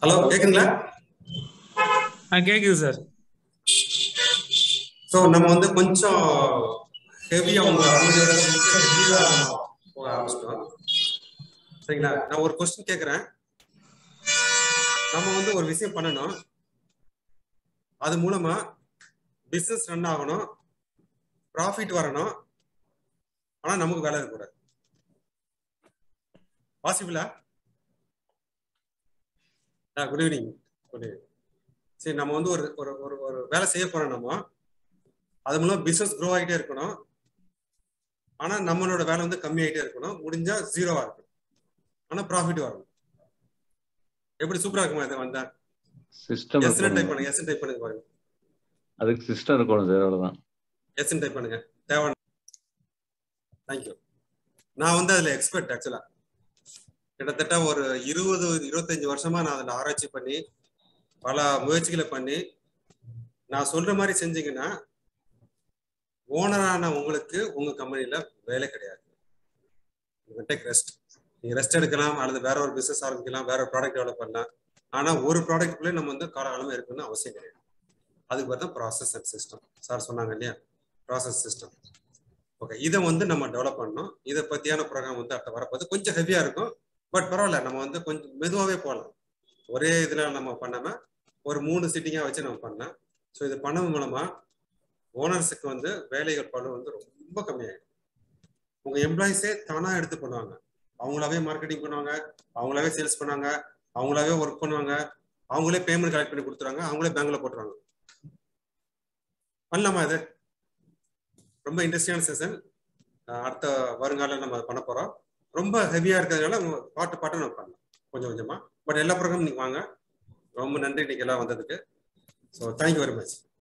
hello கேக்குங்களா ஆ கேக்குது sir so நம்ம வந்து கொஞ்சம் ஹெவியா உங்க அமைதியோட ஹெவியா போக ஆரம்பிச்சிட்டோம் சரிங்களா நான் ஒரு கொஸ்டின் கேட்குறேன் நம்ம வந்து ஒரு விஷயம் பண்ணணும் அது மூலமா பிசினஸ் ரன் ஆகணும் ப்ராஃபிட் வரணும் ஆனா நமக்கு வேலை இருக்கக்கூடாது பாசிபிளா குட் ஈவினிங் குட் ஈவினிங் சரி நம்ம வந்து ஒரு ஒரு ஒரு ஒரு வேலை செய்ய போறோம் நம்ம அது மூலம் பிசினஸ் க்ரோ ஆகிட்டே இருக்கணும் ஆனா நம்மளோட வேலை வந்து கம்மியாயிட்டே இருக்கணும் முடிஞ்சா ஜீரோவா இருக்கணும் ஆனா ப்ராஃபிட் வரணும் எப்படி சூப்பரா இருக்குமா இதை வந்தா சிஸ்டம் எஸ் டைப் பண்ணுங்க எஸ் டைப் பண்ணுங்க பாருங்க அதுக்கு சிஸ்டம் இருக்கணும் சார் அவ்வளவுதான் எஸ் டைப் பண்ணுங்க தேவை தேங்க்யூ நான் வந்து அதுல எக்ஸ்பர்ட் ஆக்சுவலா கிட்டத்தட்ட ஒரு இருபது இருபத்தஞ்சு வருஷமா நான் அதுல ஆராய்ச்சி பண்ணி பல முயற்சிகளை பண்ணி நான் சொல்ற மாதிரி செஞ்சீங்கன்னா ஓனரான உங்களுக்கு உங்க கம்பெனில வேலை கிடையாது டேக் ரெஸ்ட் நீங்க ரெஸ்ட் எடுக்கலாம் அல்லது வேற ஒரு பிசினஸ் ஆரம்பிக்கலாம் வேற ஒரு ப்ராடக்ட் டெவலப் பண்ணலாம் ஆனா ஒரு ப்ராடக்ட்குள்ளே நம்ம வந்து காலகாலமா இருக்கணும்னு அவசியம் கிடையாது அதுக்கு பார்த்தா ப்ராசஸ் அண்ட் சிஸ்டம் சார் சொன்னாங்க இல்லையா ப்ராசஸ் சிஸ்டம் ஓகே இதை வந்து நம்ம டெவலப் பண்ணணும் இதை பத்தியான ப்ரோக்ராம் வந்து அடுத்த வரப்போது கொஞ்சம் ஹெவியா இருக்கும் பட் பரவாயில்ல நம்ம வந்து கொஞ்சம் மெதுவாகவே போகலாம் ஒரே இதுல நம்ம பண்ணாம ஒரு மூணு சிட்டிங்கா வச்சு நம்ம பண்ணலாம் ஸோ இது பண்ணது மூலமா ஓனர்ஸுக்கு வந்து வேலைகள் பழு வந்து ரொம்ப கம்மியாயிடும் உங்க எம்ப்ளாயிஸே தானா எடுத்து பண்ணுவாங்க அவங்களாவே மார்க்கெட்டிங் பண்ணுவாங்க அவங்களாவே சேல்ஸ் பண்ணுவாங்க அவங்களாவே ஒர்க் பண்ணுவாங்க அவங்களே பேமெண்ட் கலெக்ட் பண்ணி கொடுத்துருவாங்க அவங்களே பேங்க்ல போட்டுருவாங்க பண்ணலாமா இது ரொம்ப இன்ட்ரெஸ்டிங்கான செஷன் அடுத்த வருங்காலம் நம்ம அதை பண்ண போறோம் ரொம்ப ஹெவியா இருக்கிறதுனால பாட்டு பாட்டு நம்ம பண்ணலாம் கொஞ்சம் கொஞ்சமா பட் எல்லா ப்ரோக்ராமும் நீங்க வாங்க ரொம்ப நன்றி இன்னைக்கு எல்லாம் வந்ததுக்கு ஸோ தேங்க்யூ வெரி மச்